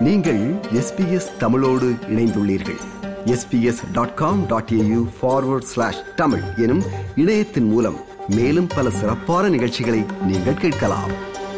நீங்கள் எஸ்பிஎஸ் தமிழோடு இணைந்துள்ளீர்கள் SBS dot com dot AU forward slash Tamil எனும் இணையத்தின் மூலம் மேலும் பல சிறப்பான நிகழ்ச்சிகளை நீங்கள் கேட்கலாம்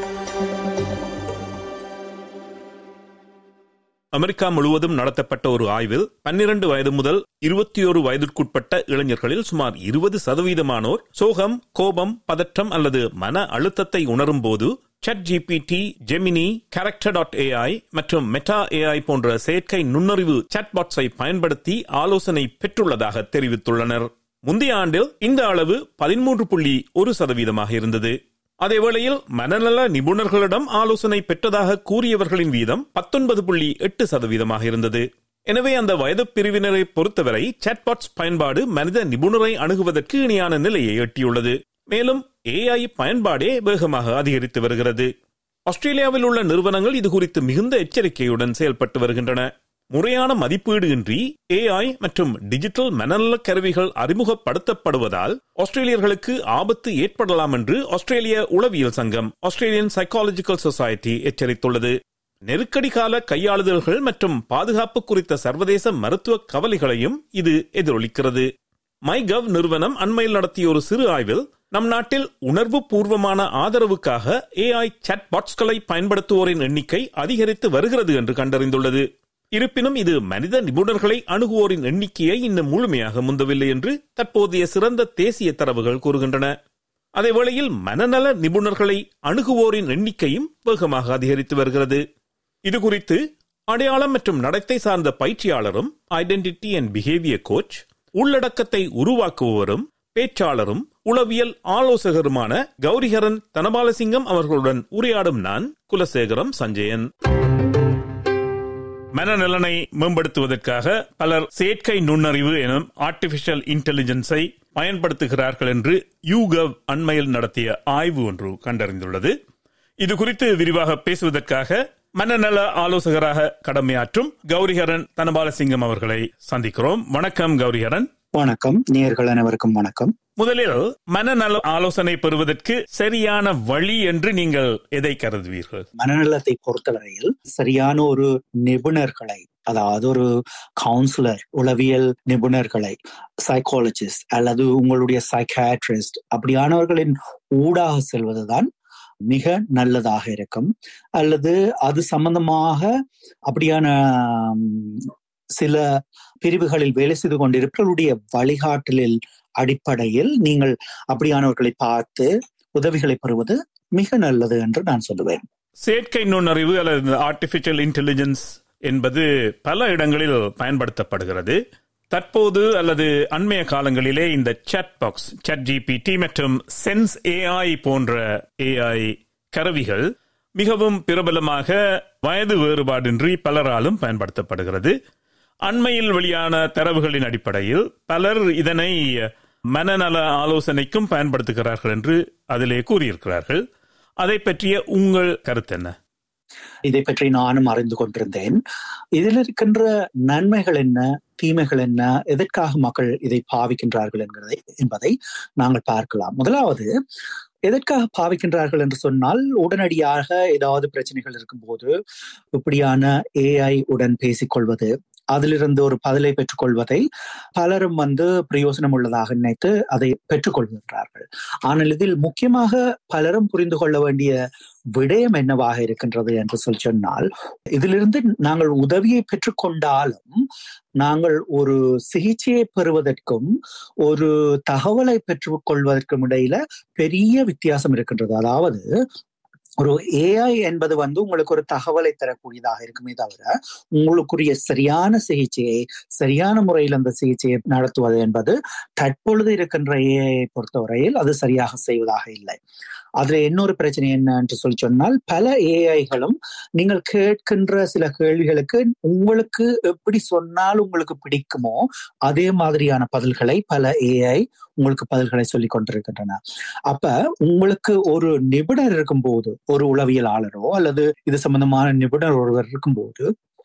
அமெரிக்கா முழுவதும் நடத்தப்பட்ட ஒரு ஆய்வில் பன்னிரண்டு வயது முதல் இருபத்தி ஒரு வயதிற்குட்பட்ட இளைஞர்களில் சுமார் இருபது சதவீதமானோர் சோகம் கோபம் பதற்றம் அல்லது மன அழுத்தத்தை உணரும் போது ChatGPT Gemini character dot AI மற்றும் மெட்டா ஏஐ போன்ற செயற்கை நுண்ணறிவு சாட்பாட்ஸை பயன்படுத்தி ஆலோசனை பெற்றுள்ளதாக தெரிவித்துள்ளனர் முந்தைய ஆண்டில் இந்த அளவு பதிமூன்று புள்ளி ஒரு சதவீதமாக இருந்தது அதேவேளையில் மனநல நிபுணர்களிடம் ஆலோசனை பெற்றதாக கூறியவர்களின் வீதம் பத்தொன்பது புள்ளி எட்டு சதவீதமாக இருந்தது எனவே அந்த வயது பிரிவினரை பொறுத்தவரை சாட்பாட்ஸ் பயன்பாடு மனித நிபுணரை அணுகுவதற்கு இணையான நிலையை எட்டியுள்ளது மேலும் ஏஐ பயன்பாடே வேகமாக அதிகரித்து வருகிறது ஆஸ்திரேலியாவில் உள்ள நிறுவனங்கள் இது குறித்து மிகுந்த எச்சரிக்கையுடன் செயல்பட்டு வருகின்றன முறையான மதிப்பீடு இன்றி ஏஐ மற்றும் டிஜிட்டல் மனநல கருவிகள் அறிமுகப்படுத்தப்படுவதால் ஆஸ்திரேலியர்களுக்கு ஆபத்து ஏற்படலாம் என்று ஆஸ்திரேலிய உளவியல் சங்கம் ஆஸ்திரேலியன் சைக்காலஜிக்கல் சொசைட்டி எச்சரித்துள்ளது நெருக்கடி கால கையாளுதல்கள் மற்றும் பாதுகாப்பு குறித்த சர்வதேச மருத்துவ கவலைகளையும் இது எதிரொலிக்கிறது மைகவ் நிறுவனம் அண்மையில் நடத்திய ஒரு சிறு ஆய்வில் நம் நாட்டில் உணர்வு பூர்வமான ஆதரவுக்காக ஏஐ சாட் பாட்ஸ்களை பயன்படுத்துவோரின் எண்ணிக்கை அதிகரித்து வருகிறது என்று கண்டறிந்துள்ளது இருப்பினும் இது மனித நிபுணர்களை அணுகுவோரின் எண்ணிக்கையை இன்னும் முழுமையாக முந்தவில்லை என்று தற்போதைய சிறந்த தேசிய தரவுகள் கூறுகின்றன அதேவேளையில் மனநல நிபுணர்களை அணுகுவோரின் எண்ணிக்கையும் வேகமாக அதிகரித்து வருகிறது இது குறித்து அடையாளம் மற்றும் நடத்தை சார்ந்த பயிற்சியாளரும் ஐடென்டிட்டி அண்ட் பிஹேவியர் கோச் உள்ளடக்கத்தை உருவாக்குபவரும் பேச்சாளரும் உளவியல் ஆலோசகருமான கௌரிஹரன் தனபாலசிங்கம் அவர்களுடன் உரையாடும் நான் குலசேகரம் சஞ்சயன் மனநலனை மேம்படுத்துவதற்காக பலர் செயற்கை நுண்ணறிவு எனும் ஆர்டிபிஷியல் இன்டெலிஜென்ஸை பயன்படுத்துகிறார்கள் என்று யூகவ் அண்மையில் நடத்திய ஆய்வு ஒன்று கண்டறிந்துள்ளது இது குறித்து விரிவாக பேசுவதற்காக மனநல ஆலோசகராக கடமையாற்றும் கௌரிஹரன் தனபாலசிங்கம் அவர்களை சந்திக்கிறோம் வணக்கம் கௌரிஹரன் வணக்கம் நேர்கள் அனைவருக்கும் வணக்கம் முதலில் மனநல ஆலோசனை பெறுவதற்கு சரியான வழி என்று நீங்கள் எதை கருதுவீர்கள் மனநலத்தை பொறுத்தவரையில் சரியான ஒரு நிபுணர்களை அதாவது ஒரு கவுன்சிலர் உளவியல் நிபுணர்களை சைக்காலஜிஸ்ட் அல்லது உங்களுடைய சைக்காட்ரிஸ்ட் அப்படியானவர்களின் ஊடாக செல்வதுதான் மிக நல்லதாக இருக்கும் அல்லது அது சம்பந்தமாக அப்படியான சில பிரிவுகளில் வேலை செய்து கொண்டிருப்பவர்களுடைய வழிகாட்டலில் அடிப்படையில் நீங்கள் அப்படியானவர்களை பார்த்து உதவிகளை பெறுவது மிக நல்லது என்று நான் சொல்லுவேன் செயற்கை நுண்ணறிவு அல்லது ஆர்டிபிஷியல் இன்டெலிஜென்ஸ் என்பது பல இடங்களில் பயன்படுத்தப்படுகிறது தற்போது அல்லது அண்மைய காலங்களிலே இந்த சாட் பாக்ஸ் சாட் ஜிபிடி மற்றும் சென்ஸ் ஏஐ போன்ற ஏஐ கருவிகள் மிகவும் பிரபலமாக வயது வேறுபாடின்றி பலராலும் பயன்படுத்தப்படுகிறது அண்மையில் வெளியான தரவுகளின் அடிப்படையில் பலர் இதனை மனநல ஆலோசனைக்கும் பயன்படுத்துகிறார்கள் என்று அதிலே கூறியிருக்கிறார்கள் அதை பற்றிய உங்கள் கருத்து என்ன இதை பற்றி நானும் அறிந்து கொண்டிருந்தேன் இதில் இருக்கின்ற நன்மைகள் என்ன தீமைகள் என்ன எதற்காக மக்கள் இதை பாவிக்கின்றார்கள் என்கிறதை என்பதை நாங்கள் பார்க்கலாம் முதலாவது எதற்காக பாவிக்கின்றார்கள் என்று சொன்னால் உடனடியாக ஏதாவது பிரச்சனைகள் இருக்கும்போது இப்படியான ஏஐ உடன் பேசிக்கொள்வது அதிலிருந்து ஒரு பதிலை பெற்றுக்கொள்வதை பலரும் வந்து பிரயோசனம் உள்ளதாக நினைத்து அதை பெற்றுக்கொள்கின்றார்கள் ஆனால் இதில் முக்கியமாக பலரும் புரிந்து கொள்ள வேண்டிய விடயம் என்னவாக இருக்கின்றது என்று சொல்லி சொன்னால் இதிலிருந்து நாங்கள் உதவியை பெற்றுக்கொண்டாலும் நாங்கள் ஒரு சிகிச்சையை பெறுவதற்கும் ஒரு தகவலை பெற்றுக்கொள்வதற்கும் இடையில பெரிய வித்தியாசம் இருக்கின்றது அதாவது ஒரு ஏஐ என்பது வந்து உங்களுக்கு ஒரு தகவலை தரக்கூடியதாக இருக்குமே தவிர உங்களுக்குரிய சரியான சிகிச்சையை சரியான முறையில் அந்த சிகிச்சையை நடத்துவது என்பது தற்பொழுது இருக்கின்ற ஏஐ பொறுத்தவரையில் அது சரியாக செய்வதாக இல்லை அதுல இன்னொரு பிரச்சனை என்ன என்று சொல்லி சொன்னால் பல ஏஐகளும் நீங்கள் கேட்கின்ற சில கேள்விகளுக்கு உங்களுக்கு எப்படி சொன்னால் உங்களுக்கு பிடிக்குமோ அதே மாதிரியான பதில்களை பல ஏஐ உங்களுக்கு பதில்களை சொல்லி கொண்டிருக்கின்றன அப்ப உங்களுக்கு ஒரு நிபுணர் இருக்கும்போது ஒரு உளவியலாளரோ அல்லது இது சம்பந்தமான நிபுணர் ஒருவர் இருக்கும்போது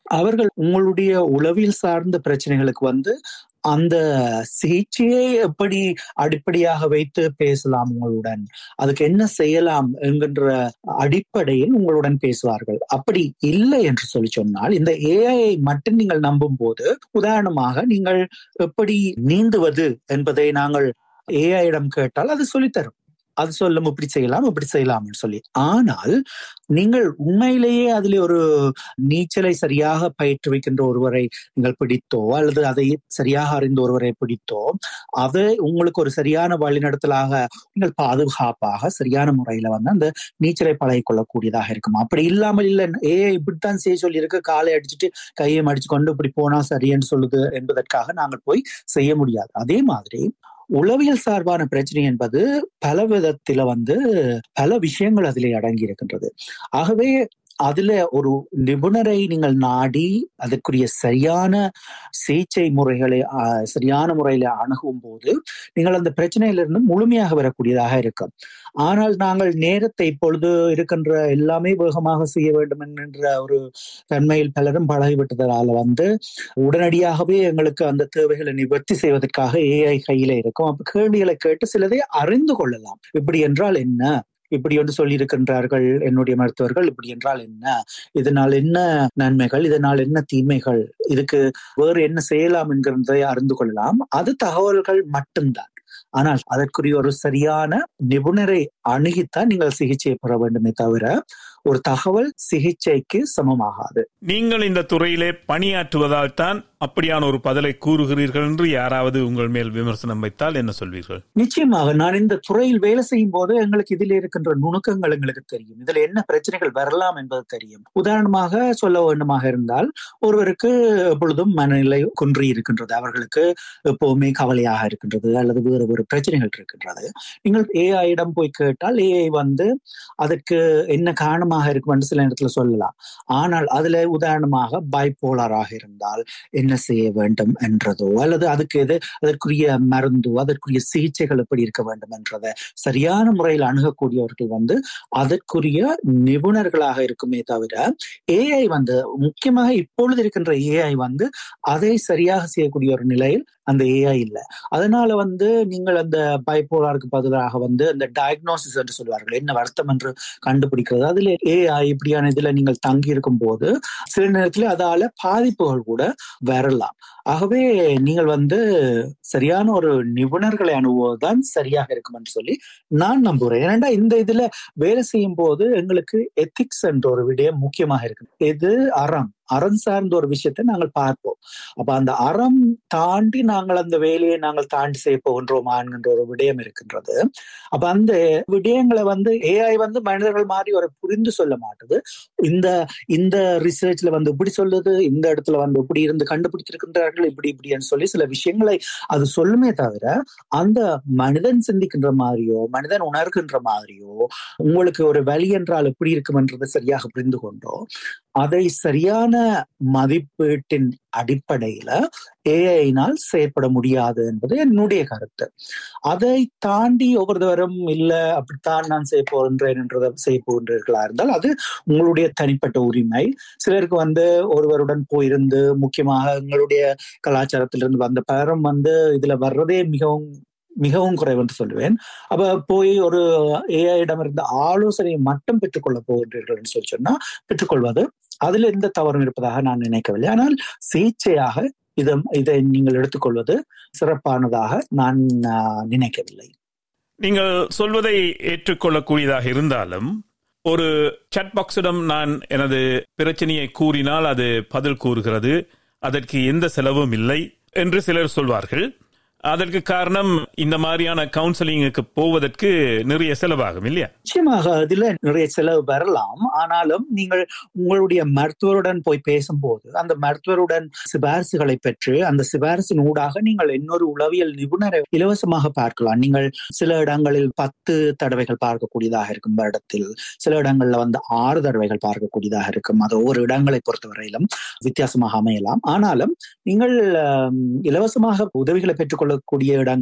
அவர்கள் உங்களுடைய உளவியல் சார்ந்த பிரச்சனைகளுக்கு வந்து அந்த சிகிச்சையை எப்படி அடிப்படையாக வைத்து பேசலாம் உங்களுடன் அதுக்கு என்ன செய்யலாம் என்கின்ற அடிப்படையில் உங்களுடன் பேசுவார்கள் அப்படி இல்லை என்று சொல்லி சொன்னால் இந்த ஏஐ மட்டும் நீங்கள் நம்பும் போது உதாரணமாக நீங்கள் எப்படி நீந்துவது என்பதை நாங்கள் ஏஐயிடம் கேட்டால் அது சொல்லித்தரும் அது சொல்லும் இப்படி செய்யலாம் இப்படி செய்யலாம்னு சொல்லி ஆனால் நீங்கள் உண்மையிலேயே அதில் ஒரு நீச்சலை சரியாக பயிற்றுவிக்கின்ற ஒருவரை நீங்கள் பிடித்தோ அல்லது அதை சரியாக அறிந்த ஒருவரை பிடித்தோ அதை உங்களுக்கு ஒரு சரியான வழிநடத்தலாக நீங்கள் பாதுகாப்பாக சரியான முறையில வந்து அந்த நீச்சலை பழகிக் கொள்ளக்கூடியதாக இருக்கும் அப்படி இல்லாமல் இல்லை ஏ இப்படித்தான் செய்ய சொல்லி இருக்கு காலை அடிச்சுட்டு கையை அடிச்சு கொண்டு இப்படி போனா சரியன்னு சொல்லுது என்பதற்காக நாங்கள் போய் செய்ய முடியாது அதே மாதிரி உளவியல் சார்பான பிரச்சனை என்பது பல விதத்தில வந்து பல விஷயங்கள் அதிலே அடங்கி இருக்கின்றது ஆகவே அதுல ஒரு நிபுணரை நீங்கள் நாடி அதற்குரிய சரியான சிகிச்சை முறைகளை சரியான முறையில அணுகும் போது நீங்கள் அந்த பிரச்சனையிலிருந்து முழுமையாக வரக்கூடியதாக இருக்கும் ஆனால் நாங்கள் நேரத்தை இப்பொழுது இருக்கின்ற எல்லாமே வேகமாக செய்ய வேண்டும் என்கின்ற ஒரு தன்மையில் பலரும் பழகிவிட்டதால வந்து உடனடியாகவே எங்களுக்கு அந்த தேவைகளை நிவர்த்தி செய்வதற்காக ஏஐ கையில இருக்கும் அப்ப கேள்விகளை கேட்டு சிலதை அறிந்து கொள்ளலாம் இப்படி என்றால் என்ன இப்படி வந்து சொல்லியிருக்கின்றார்கள் என்னுடைய மருத்துவர்கள் இப்படி என்றால் என்ன இதனால் என்ன நன்மைகள் இதனால் என்ன தீமைகள் இதுக்கு வேறு என்ன செய்யலாம் என்கிறதை அறிந்து கொள்ளலாம் அது தகவல்கள் மட்டும்தான் ஆனால் அதற்குரிய ஒரு சரியான நிபுணரை அணுகித்தான் நீங்கள் சிகிச்சையை பெற வேண்டுமே தவிர ஒரு தகவல் சிகிச்சைக்கு சமமாகாது நீங்கள் இந்த துறையிலே பணியாற்றுவதால் தான் அப்படியான ஒரு பதிலை கூறுகிறீர்கள் என்று யாராவது உங்கள் மேல் விமர்சனம் வைத்தால் என்ன சொல்வீர்கள் நிச்சயமாக நான் இந்த துறையில் வேலை செய்யும் போது எங்களுக்கு இதில் இருக்கின்ற நுணுக்கங்கள் எங்களுக்கு தெரியும் இதுல என்ன பிரச்சனைகள் வரலாம் என்பது தெரியும் உதாரணமாக சொல்ல வேண்டுமாக இருந்தால் ஒருவருக்கு எப்பொழுதும் மனநிலை குன்றி இருக்கின்றது அவர்களுக்கு எப்பவுமே கவலையாக இருக்கின்றது அல்லது வேறு வேறு பிரச்சனைகள் இருக்கின்றது நீங்கள் ஏஐயிடம் போய் கேட்டால் ஏஐ வந்து அதற்கு என்ன காரணமாக இருக்கும் என்று சில நேரத்தில் சொல்லலாம் ஆனால் அதுல உதாரணமாக பைப்போலாராக இருந்தால் என்ன செய்ய வேண்டும் என்றதோ அல்லது அதுக்கு எது அதற்குரிய மருந்தோ அதற்குரிய சிகிச்சைகள் எப்படி இருக்க வேண்டும் என்றதை சரியான முறையில் அணுகக்கூடியவர்கள் வந்து அதற்குரிய நிபுணர்களாக இருக்குமே தவிர ஏஐ வந்து முக்கியமாக இப்பொழுது இருக்கின்ற ஏஐ வந்து அதை சரியாக செய்யக்கூடிய ஒரு நிலையில் அந்த ஏஐ இல்லை அதனால வந்து நீங்கள் அந்த பைப்போலாருக்கு பதிலாக வந்து அந்த டயக்னோசிஸ் என்று சொல்வார்கள் என்ன வருத்தம் என்று கண்டுபிடிக்கிறது அதுல ஏஐ இப்படியான இதுல நீங்கள் தங்கி இருக்கும் போது சில நேரத்தில் அதால பாதிப்புகள் கூட வரலாம் ஆகவே நீங்கள் வந்து சரியான ஒரு நிபுணர்களை அனுபவம் சரியாக இருக்கும் என்று சொல்லி நான் நம்புகிறேன் ஏன்னா இந்த இதுல வேலை செய்யும் போது எங்களுக்கு எத்திக்ஸ் என்ற ஒரு விடயம் முக்கியமாக இருக்கு எது அறம் அறம் சார்ந்த ஒரு விஷயத்தை நாங்கள் பார்ப்போம் அப்ப அந்த அறம் தாண்டி நாங்கள் அந்த வேலையை நாங்கள் தாண்டி செய்ய போகின்றோமா என்கின்ற ஒரு விடயம் இருக்கின்றது அப்ப அந்த விடயங்களை வந்து ஏஐ வந்து மனிதர்கள் மாதிரி ஒரு புரிந்து சொல்ல மாட்டுது இந்த இந்த ரிசர்ச்ல வந்து இப்படி சொல்லுது இந்த இடத்துல வந்து இப்படி இருந்து கண்டுபிடித்திருக்கின்றார்கள் இப்படி இப்படின்னு சொல்லி சில விஷயங்களை அது சொல்லுமே தவிர அந்த மனிதன் சிந்திக்கின்ற மாதிரியோ மனிதன் உணர்கின்ற மாதிரியோ உங்களுக்கு ஒரு வழி என்றால் எப்படி இருக்கும்ன்றதை சரியாக புரிந்து கொண்டோ அதை சரியான மதிப்பீட்டின் அடிப்படையில ஏஐனால் செயற்பட முடியாது என்பது என்னுடைய கருத்து அதை தாண்டி ஒவ்வொருவரும் இல்ல அப்படித்தான் நான் செய்ய போகின்றேன் என்றதை செய்ய போகின்றீர்களா இருந்தால் அது உங்களுடைய தனிப்பட்ட உரிமை சிலருக்கு வந்து ஒருவருடன் போயிருந்து முக்கியமாக எங்களுடைய கலாச்சாரத்திலிருந்து வந்த பலரும் வந்து இதுல வர்றதே மிகவும் மிகவும் குறைவென்று சொல்லுவேன் அப்ப போய் ஒரு ஏஐயிடம் இருந்த ஆலோசனையை மட்டும் பெற்றுக்கொள்ள போகின்றீர்கள் என்று சொல்லி சொன்னா பெற்றுக்கொள்வது அதுல எந்த தவறும் இருப்பதாக நான் நினைக்கவில்லை ஆனால் சிகிச்சையாக இதை இதை நீங்கள் எடுத்துக்கொள்வது சிறப்பானதாக நான் நினைக்கவில்லை நீங்கள் சொல்வதை ஏற்றுக்கொள்ளக்கூடியதாக இருந்தாலும் ஒரு சட் பாக்ஸிடம் நான் எனது பிரச்சனையை கூறினால் அது பதில் கூறுகிறது அதற்கு எந்த செலவும் இல்லை என்று சிலர் சொல்வார்கள் அதற்கு காரணம் இந்த மாதிரியான கவுன்சிலிங்குக்கு போவதற்கு நிறைய செலவாகும் இல்லையா நிச்சயமாக அதுல நிறைய செலவு வரலாம் ஆனாலும் நீங்கள் உங்களுடைய மருத்துவருடன் போய் பேசும்போது அந்த மருத்துவருடன் சிபாரிசுகளை பெற்று அந்த சிபாரிசின் ஊடாக நீங்கள் இன்னொரு உளவியல் நிபுணரை இலவசமாக பார்க்கலாம் நீங்கள் சில இடங்களில் பத்து தடவைகள் பார்க்கக்கூடியதாக இருக்கும் வருடத்தில் சில இடங்கள்ல வந்து ஆறு தடவைகள் பார்க்கக்கூடியதாக இருக்கும் அது ஒவ்வொரு இடங்களை பொறுத்தவரையிலும் வித்தியாசமாக அமையலாம் ஆனாலும் நீங்கள் இலவசமாக உதவிகளை பெற்றுக்கொள்ள கொள்ளக்கூடிய இடங்களும்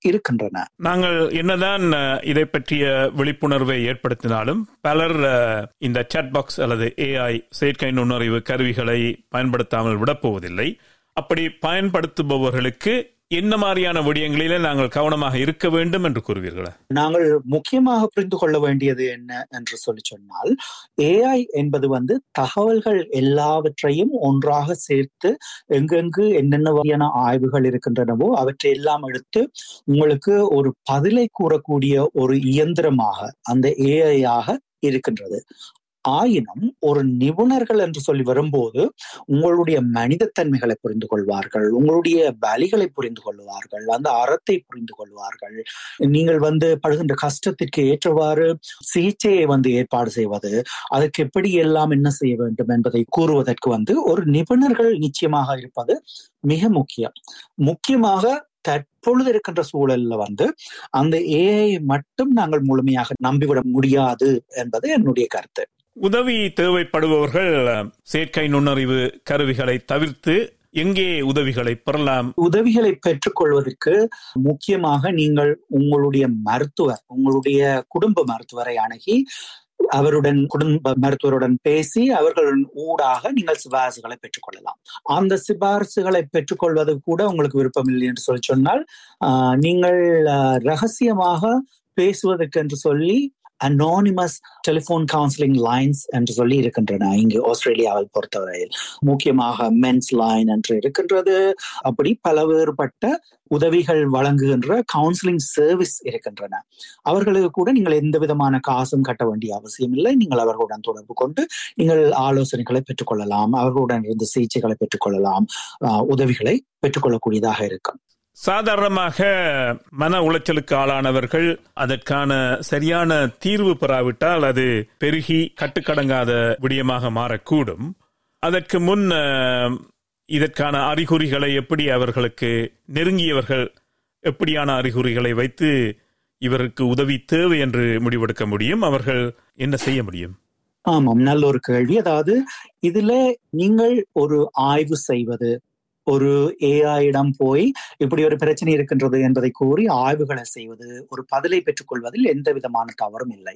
இருக்கின்றன நாங்கள் என்னதான் அஹ், இதை பற்றிய விழிப்புணர்வை ஏற்படுத்தினாலும் பலர் அஹ், இந்த chat பாக்ஸ் அல்லது ஏஐ செயற்கை நுண்ணறிவு கருவிகளை பயன்படுத்தாமல் விடப்போவதில்லை அப்படி பயன்படுத்துபவர்களுக்கு என்ன மாதிரியான விடயங்களிலே நாங்கள் கவனமாக இருக்க வேண்டும் என்று கூறுவீர்களா நாங்கள் முக்கியமாக புரிந்து கொள்ள வேண்டியது என்ன என்று சொல்லி சொன்னால் ஏஐ என்பது வந்து தகவல்கள் எல்லாவற்றையும் ஒன்றாக சேர்த்து எங்கெங்கு என்னென்ன வகையான ஆய்வுகள் இருக்கின்றனவோ அவற்றை எல்லாம் எடுத்து உங்களுக்கு ஒரு பதிலை கூறக்கூடிய ஒரு இயந்திரமாக அந்த ஏஐ ஆக இருக்கின்றது ஆயினும் ஒரு நிபுணர்கள் என்று சொல்லி வரும்போது உங்களுடைய மனிதத்தன்மைகளை புரிந்து கொள்வார்கள் உங்களுடைய வலிகளை புரிந்து கொள்வார்கள் அந்த அறத்தை புரிந்து கொள்வார்கள் நீங்கள் வந்து படுகின்ற கஷ்டத்திற்கு ஏற்றவாறு சிகிச்சையை வந்து ஏற்பாடு செய்வது அதற்கு எப்படி எல்லாம் என்ன செய்ய வேண்டும் என்பதை கூறுவதற்கு வந்து ஒரு நிபுணர்கள் நிச்சயமாக இருப்பது மிக முக்கியம் முக்கியமாக தற்பொழுது இருக்கின்ற சூழல்ல வந்து அந்த ஏஐ மட்டும் நாங்கள் முழுமையாக நம்பிவிட முடியாது என்பது என்னுடைய கருத்து உதவி தேவைப்படுபவர்கள் அஹ், செயற்கை நுண்ணறிவு கருவிகளை தவிர்த்து எங்கே உதவிகளை பெறலாம் உதவிகளை பெற்றுக்கொள்வதற்கு முக்கியமாக நீங்கள் உங்களுடைய மருத்துவர் உங்களுடைய குடும்ப மருத்துவரை அணுகி அவருடன் குடும்ப மருத்துவருடன் பேசி அவர்களின் ஊடாக நீங்கள் சிபாரிசுகளை பெற்றுக்கொள்ளலாம் அந்த சிபாரிசுகளை பெற்றுக்கொள்வது கூட உங்களுக்கு விருப்பம் இல்லை என்று சொல்லி சொன்னால் ஆஹ், நீங்கள் ஆஹ், ரகசியமாக பேசுவதற்கு என்று சொல்லி அனானிமஸ் டெலிபோன் கவுன்சிலிங் லைன்ஸ் என்று சொல்லி இருக்கின்றன இங்கு ஆஸ்திரேலியாவை பொறுத்தவரையில் முக்கியமாக மென்ஸ் லைன் என்று இருக்கின்றது அப்படி பல வேறுபட்ட உதவிகள் வழங்குகின்ற கவுன்சிலிங் சர்வீஸ் இருக்கின்றன அவர்களுக்கு கூட நீங்கள் எந்த விதமான காசும் கட்ட வேண்டிய அவசியம் இல்லை நீங்கள் அவர்களுடன் தொடர்பு கொண்டு நீங்கள் ஆலோசனைகளை பெற்றுக்கொள்ளலாம் அவர்களுடன் இருந்து சிகிச்சைகளை பெற்றுக்கொள்ளலாம் ஆஹ், உதவிகளை பெற்றுக்கொள்ளக்கூடியதாக இருக்கும் சாதாரணமாக மன உளைச்சலுக்கு ஆளானவர்கள் அதற்கான சரியான தீர்வு பெறாவிட்டால் அது பெருகி கட்டுக்கடங்காத விடயமாக மாறக்கூடும் அதற்கு முன் அஹ், இதற்கான அறிகுறிகளை எப்படி அவர்களுக்கு நெருங்கியவர்கள் எப்படியான அறிகுறிகளை வைத்து இவருக்கு உதவி தேவை என்று முடிவெடுக்க முடியும் அவர்கள் என்ன செய்ய முடியும் ஆமாம் நல்ல ஒரு கேள்வி அதாவது இதுல நீங்கள் ஒரு ஆய்வு செய்வது ஒரு ஏஐயிடம் போய் இப்படி ஒரு பிரச்சனை இருக்கின்றது என்பதை கூறி ஆய்வுகளை செய்வது ஒரு பதிலை பெற்றுக்கொள்வதில் எந்த விதமான தவறும் இல்லை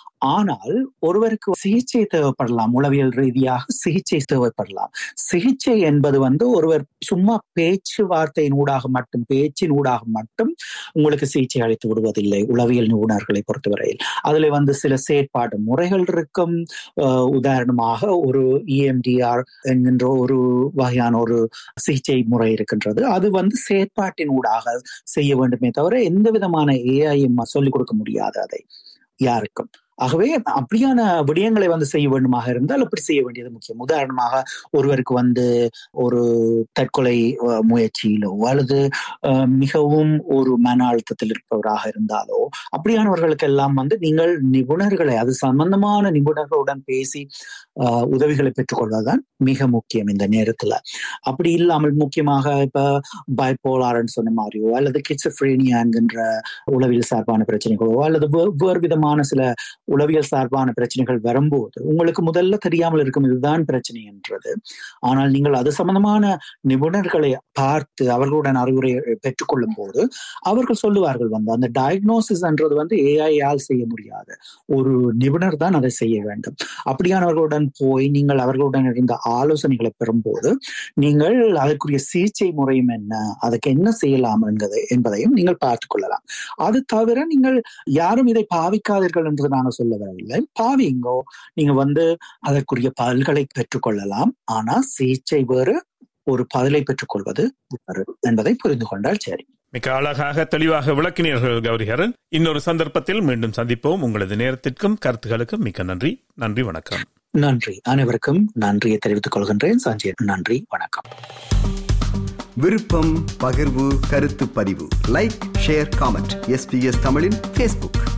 ஆனால் ஒருவருக்கு சிகிச்சை தேவைப்படலாம் உளவியல் ரீதியாக சிகிச்சை தேவைப்படலாம் சிகிச்சை என்பது வந்து ஒருவர் சும்மா பேச்சுவார்த்தையின் ஊடாக மட்டும் பேச்சின் ஊடாக மட்டும் உங்களுக்கு சிகிச்சை அளித்து விடுவதில்லை உளவியல் நிபுணர்களை பொறுத்தவரையில் அதுல வந்து சில செயற்பாடு முறைகள் இருக்கும் அஹ் உதாரணமாக ஒரு இஎம்டிஆர் என்கின்ற ஒரு வகையான ஒரு சிகிச்சை முறை இருக்கின்றது அது வந்து செயற்பாட்டின் ஊடாக செய்ய வேண்டுமே தவிர எந்த விதமான ஏஐயும் சொல்லிக் கொடுக்க முடியாது அதை யாருக்கும் ஆகவே அப்படியான விடயங்களை வந்து செய்ய வேண்டுமாக இருந்தால் அப்படி செய்ய வேண்டியது முக்கியம் உதாரணமாக ஒருவருக்கு வந்து ஒரு தற்கொலை அஹ், முயற்சியிலோ அல்லது அஹ், மிகவும் ஒரு மன அழுத்தத்தில் இருப்பவராக இருந்தாலோ அப்படியானவர்களுக்கு எல்லாம் வந்து நீங்கள் நிபுணர்களை அது சம்பந்தமான நிபுணர்களுடன் பேசி ஆஹ், உதவிகளை பெற்றுக்கொள்வதுதான் மிக முக்கியம் இந்த நேரத்துல அப்படி இல்லாமல் முக்கியமாக இப்ப பைபோலார்னு சொன்ன மாதிரியோ அல்லது கிட்சப்ரேனியா என்கின்ற உளவியல் சார்பான பிரச்சனைகளோ அல்லது வே- வேறு விதமான சில உளவியல் சார்பான பிரச்சனைகள் வரும்போது உங்களுக்கு முதல்ல தெரியாமல் இருக்கும் இதுதான் பிரச்சனை என்றது ஆனால் நீங்கள் அது சம்பந்தமான நிபுணர்களை பார்த்து அவர்களுடன் அறிவுரை பெற்றுக்கொள்ளும் போது அவர்கள் சொல்லுவார்கள் வந்து அந்த டயக்னோசிஸ் என்றது வந்து ஏஐயால் செய்ய முடியாது ஒரு நிபுணர் தான் அதை செய்ய வேண்டும் அப்படியானவர்களுடன் போய் நீங்கள் அவர்களுடன் இருந்த ஆலோசனைகளை பெறும்போது நீங்கள் அதற்குரிய சிகிச்சை முறையும் என்ன அதுக்கு என்ன செய்யலாம் என்பதை என்பதையும் நீங்கள் பார்த்துக் கொள்ளலாம் அது தவிர நீங்கள் யாரும் இதை பாவிக்காதீர்கள் என்று நாங்கள் சொல்ல வரவில்லை பாவிங்கோ நீங்க வந்து அதற்குரிய பதில்களை பெற்றுக்கொள்ளலாம் ஆனா சிகிச்சை வேறு ஒரு பதிலை பெற்றுக்கொள்வது வேறு என்பதை புரிந்து கொண்டால் சரி மிக அழகாக தெளிவாக விளக்கினீர்கள் கௌரிஹரன் இன்னொரு சந்தர்ப்பத்தில் மீண்டும் சந்திப்போம் உங்களது நேரத்திற்கும் கருத்துகளுக்கும் மிக்க நன்றி நன்றி வணக்கம் நன்றி அனைவருக்கும் நன்றியை தெரிவித்துக் கொள்கின்றேன் சஞ்சய் நன்றி வணக்கம் விருப்பம் பகிர்வு கருத்து பதிவு லைக் ஷேர் காமெண்ட் எஸ்பிஎஸ் தமிழின் ஃபேஸ்புக்